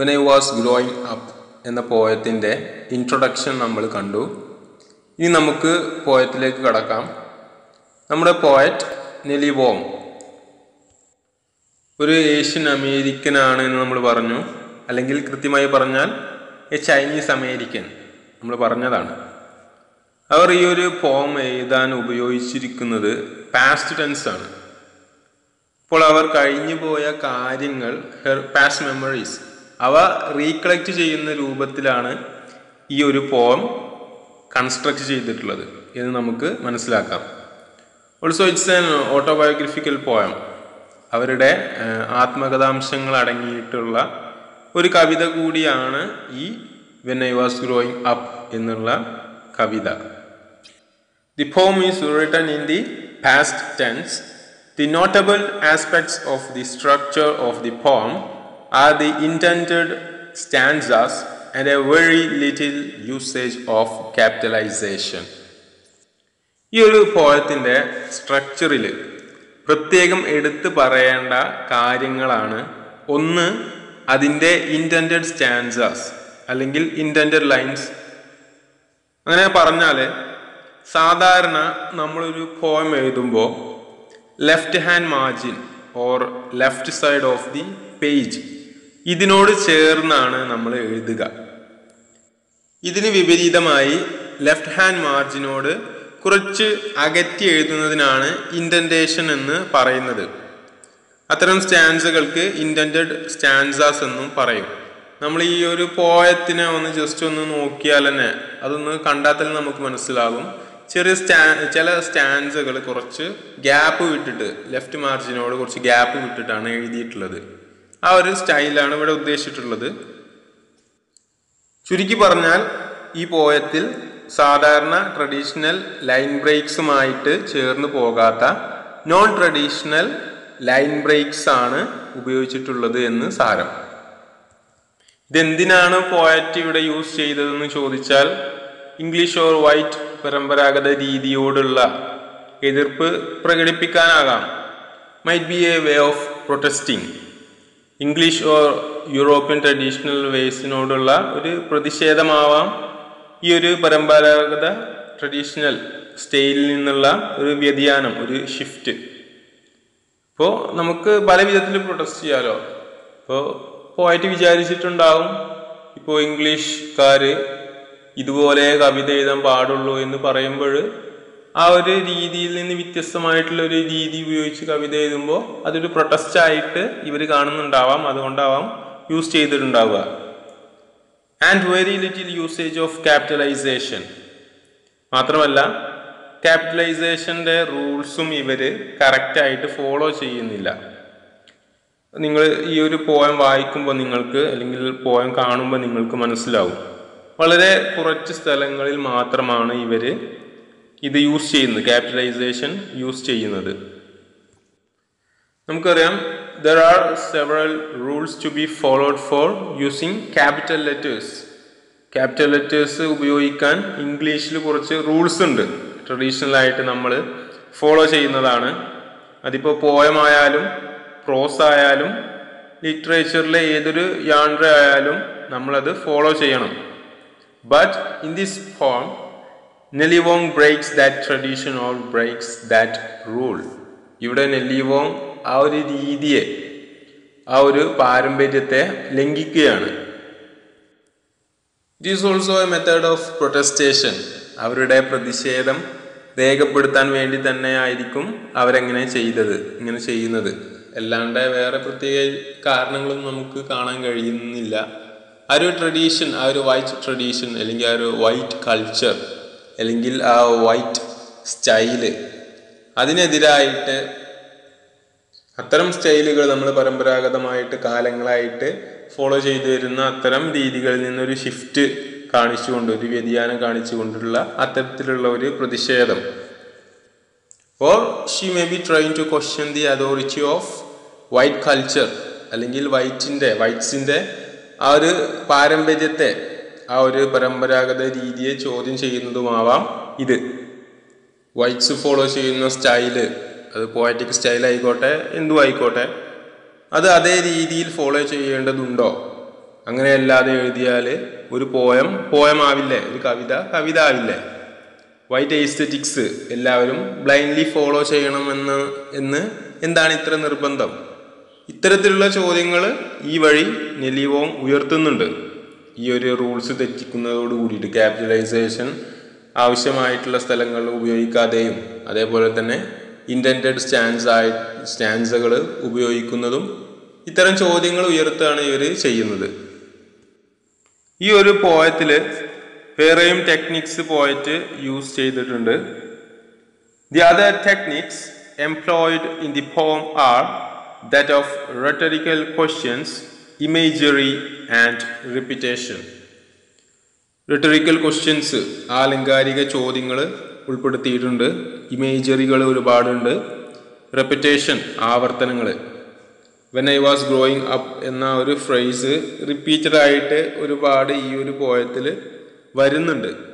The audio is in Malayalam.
When I was growing up എന്ന പോയത്തിൻ്റെ ഇൻട്രൊഡക്ഷൻ നമ്മൾ കണ്ടു ഇനി നമുക്ക് പോയത്തിലേക്ക് കടക്കാം നമ്മുടെ പോയറ്റ് നെലിവോം ഒരു ഏഷ്യൻ അമേരിക്കൻ ആണ് എന്ന് നമ്മൾ പറഞ്ഞു അല്ലെങ്കിൽ കൃത്യമായി പറഞ്ഞാൽ എ ചൈനീസ് അമേരിക്കൻ നമ്മൾ പറഞ്ഞതാണ് അവർ ഈ ഒരു പോം എഴുതാൻ ഉപയോഗിച്ചിരിക്കുന്നത് പാസ്റ്റ് ടെൻസ് ആണ് അപ്പോൾ അവർ കഴിഞ്ഞു പോയ കാര്യങ്ങൾ പാസ്റ്റ് മെമ്മറീസ് അവ റീകളക്ട് ചെയ്യുന്ന രൂപത്തിലാണ് ഈ ഒരു പോം കൺസ്ട്രക്ട് ചെയ്തിട്ടുള്ളത് എന്ന് നമുക്ക് മനസ്സിലാക്കാം also it's an autobiographical poem അവരുടെ ഏഹ്, ആത്മകഥാംശങ്ങൾ അടങ്ങിയിട്ടുള്ള ഒരു കവിത കൂടിയാണ് ഈ when I was growing up എന്നുള്ള കവിത The poem is written in the past tense. The notable aspects of the structure of the poem are the intended stanzas and a very little usage of capitalization. ഈ ഒരു പോയത്തിൻ്റെ സ്ട്രക്ചറിൽ പ്രത്യേകം എടുത്തു പറയേണ്ട കാര്യങ്ങളാണ് ഒന്ന് അതിൻ്റെ ഇൻറ്റൻറ്റഡ് സ്റ്റാൻസാസ് അല്ലെങ്കിൽ ഇൻറ്റൻറ്റഡ് ലൈൻസ് അങ്ങനെ പറഞ്ഞാൽ സാധാരണ നമ്മളൊരു പോയം എഴുതുമ്പോൾ left hand margin or left side of the page ഇതിനോട് ചേർന്നാണ് നമ്മൾ എഴുതുക ഇതിന് വിപരീതമായി ലെഫ്റ്റ് ഹാൻഡ് മാർജിനോട് കുറച്ച് അകറ്റി എഴുതുന്നതിനാണ് ഇൻഡന്റേഷൻ എന്ന് പറയുന്നത് അത്തരം സ്റ്റാൻസുകൾക്ക് ഇൻറ്റൻറ്റഡ് സ്റ്റാൻസാസ് എന്നും പറയും നമ്മൾ ഈ ഒരു പോയത്തിനെ ഒന്ന് ജസ്റ്റ് ഒന്ന് നോക്കിയാൽ തന്നെ അതൊന്ന് കണ്ടാൽ തന്നെ നമുക്ക് മനസ്സിലാകും ചെറിയ സ്റ്റാ ചില സ്റ്റാൻസുകൾ കുറച്ച് ഗ്യാപ്പ് വിട്ടിട്ട് ലെഫ്റ്റ് മാർജിനോട് കുറച്ച് ഗ്യാപ്പ് വിട്ടിട്ടാണ് എഴുതിയിട്ടുള്ളത് ആ ഒരു സ്റ്റൈലാണ് ഇവിടെ ഉദ്ദേശിച്ചിട്ടുള്ളത് ചുരുക്കി പറഞ്ഞാൽ ഈ പോയത്തിൽ സാധാരണ ട്രഡീഷണൽ ലൈൻ ബ്രേക്സുമായിട്ട് ചേർന്ന് പോകാത്ത നോൺ ട്രഡീഷണൽ ലൈൻ ബ്രേക്സ് ആണ് ഉപയോഗിച്ചിട്ടുള്ളത് എന്ന് സാരം ഇതെന്തിനാണ് പോയറ്റ് ഇവിടെ യൂസ് ചെയ്തതെന്ന് ചോദിച്ചാൽ ഇംഗ്ലീഷ് ഓർ വൈറ്റ് പരമ്പരാഗത രീതിയോടുള്ള എതിർപ്പ് പ്രകടിപ്പിക്കാനാകാം might be a way of protesting English or European traditional വേസിനോടുള്ള ഒരു പ്രതിഷേധമാവാം ഈ ഒരു പരമ്പരാഗത ട്രഡീഷണൽ സ്റ്റൈലിൽ നിന്നുള്ള ഒരു വ്യതിയാനം ഒരു ഷിഫ്റ്റ് ഇപ്പോൾ നമുക്ക് പല വിധത്തിൽ പ്രൊട്ടസ്റ്റ് ചെയ്യാലോ ഇപ്പോൾ പോയിട്ട് വിചാരിച്ചിട്ടുണ്ടാവും ഇപ്പോൾ ഇംഗ്ലീഷ്കാർ ഇതുപോലെ കവിത എഴുതാൻ പാടുള്ളൂ എന്ന് പറയുമ്പോൾ ആ ഒരു രീതിയിൽ നിന്ന് വ്യത്യസ്തമായിട്ടുള്ള ഒരു രീതി ഉപയോഗിച്ച് കവിത എഴുതുമ്പോൾ അതൊരു പ്രൊട്ടസ്റ്റ് ആയിട്ട് ഇവർ കാണുന്നുണ്ടാവാം അതുകൊണ്ടാവാം യൂസ് ചെയ്തിട്ടുണ്ടാവുക and very little usage of capitalization മാത്രമല്ല ക്യാപിറ്റലൈസേഷൻ്റെ റൂൾസും ഇവർ കറക്റ്റായിട്ട് ഫോളോ ചെയ്യുന്നില്ല നിങ്ങൾ ഈ ഒരു പോയം വായിക്കുമ്പോൾ നിങ്ങൾക്ക് അല്ലെങ്കിൽ പോയം കാണുമ്പോൾ നിങ്ങൾക്ക് മനസ്സിലാവും വളരെ കുറച്ച് സ്ഥലങ്ങളിൽ മാത്രമാണ് ഇവർ ഇത് യൂസ് ചെയ്യുന്നത് ക്യാപിറ്റലൈസേഷൻ യൂസ് ചെയ്യുന്നത് നമുക്കറിയാം there are several rules to be followed for using capital letters capital letters ഉപയോഗിക്കാൻ ഇംഗ്ലീഷിൽ കുറച്ച് റൂൾസ് ഉണ്ട് ട്രഡീഷണൽ ആയിട്ട് നമ്മൾ ഫോളോ ചെയ്യുന്നതാണ് അതിപ്പോൾ പോയമായാലും പ്രോസ് ആയാലും ലിറ്ററേച്ചറിലെ ഏതൊരു യാണ്ട്ര ആയാലും നമ്മളത് ഫോളോ ചെയ്യണം but in this form Nellie Wong breaks that tradition or breaks that rule ഇവിടെ നെല്ലിവോങ് ആ ഒരു രീതിയെ ആ ഒരു പാരമ്പര്യത്തെ ലംഘിക്കുകയാണ് it is also a method of protestation അവരുടെ പ്രതിഷേധം രേഖപ്പെടുത്താൻ വേണ്ടി തന്നെ ആയിരിക്കും അവരെങ്ങനെ ചെയ്തത് ഇങ്ങനെ ചെയ്യുന്നത് അല്ലാണ്ട് വേറെ പ്രത്യേക കാരണങ്ങളൊന്നും നമുക്ക് കാണാൻ കഴിയുന്നില്ല ആ ഒരു ട്രഡീഷൻ ആ ഒരു വൈറ്റ് ട്രഡീഷൻ അല്ലെങ്കിൽ ആ ഒരു വൈറ്റ് കൾച്ചർ അല്ലെങ്കിൽ ആ വൈറ്റ് സ്റ്റൈല് അതിനെതിരായിട്ട് അത്തരം സ്റ്റൈലുകൾ നമ്മൾ പരമ്പരാഗതമായിട്ട് കാലങ്ങളായിട്ട് ഫോളോ ചെയ്തു വരുന്ന അത്തരം രീതികളിൽ നിന്നൊരു ഷിഫ്റ്റ് കാണിച്ചുകൊണ്ട് ഒരു വ്യതിയാനം കാണിച്ചുകൊണ്ടുള്ള അത്തരത്തിലുള്ള ഒരു പ്രതിഷേധം or she may be trying to question the authority of white culture അല്ലെങ്കിൽ വൈറ്റിൻ്റെ വൈറ്റ്സിൻ്റെ ആ ഒരു പാരമ്പര്യത്തെ ആ ഒരു പരമ്പരാഗത രീതിയെ ചോദ്യം ചെയ്യുന്നതുമാവാം ഇത് വൈറ്റ്സ് ഫോളോ ചെയ്യുന്ന സ്റ്റൈല് അത് പോയറ്റിക് സ്റ്റൈൽ ആയിക്കോട്ടെ എന്തും ആയിക്കോട്ടെ അത് അതേ രീതിയിൽ ഫോളോ ചെയ്യേണ്ടതുണ്ടോ അങ്ങനെയല്ലാതെ എഴുതിയാൽ ഒരു പോയം പോയം ആവില്ലേ ഒരു കവിത കവിത ആവില്ലേ വൈറ്റ് എസ്തറ്റിക്സ് എല്ലാവരും ബ്ലൈൻഡ്ലി ഫോളോ ചെയ്യണമെന്ന് എന്ന് എന്താണ് ഇത്ര നിർബന്ധം ഇത്തരത്തിലുള്ള ചോദ്യങ്ങൾ ഈ വഴി നെലിവോങ് ഉയർത്തുന്നുണ്ട് ഈ ഒരു റൂൾസ് തെറ്റിക്കുന്നതോട് കൂടിയിട്ട് ക്യാപിറ്റലൈസേഷൻ ആവശ്യമായിട്ടുള്ള സ്ഥലങ്ങളിൽ ഉപയോഗിക്കാതെയും അതേപോലെ തന്നെ ഇൻറ്റൻറ്റഡ് സ്റ്റാൻസ് ആയി സ്റ്റാൻസുകൾ ഉപയോഗിക്കുന്നതും ഇത്തരം ചോദ്യങ്ങൾ ഉയർത്തുകയാണ് ഇവർ ചെയ്യുന്നത് ഈ ഒരു പോയത്തിൽ വേറെയും ടെക്നിക്സ് പോയറ്റ് യൂസ് ചെയ്തിട്ടുണ്ട് the other techniques employed in the poem are that of rhetorical questions imagery and repetition rhetorical questions ആലങ്കാരിക ചോദ്യങ്ങൾ ഉൾപ്പെടുത്തിയിട്ടുണ്ട് ഇമേജറികൾ ഒരുപാടുണ്ട് റെപ്പിറ്റേഷൻ ആവർത്തനങ്ങൾ when I was growing up എന്ന ഒരു ഫ്രേസ് റിപ്പീറ്റഡ് ആയിട്ട് ഒരുപാട് ഈ ഒരു പോയത്തിൽ വരുന്നുണ്ട്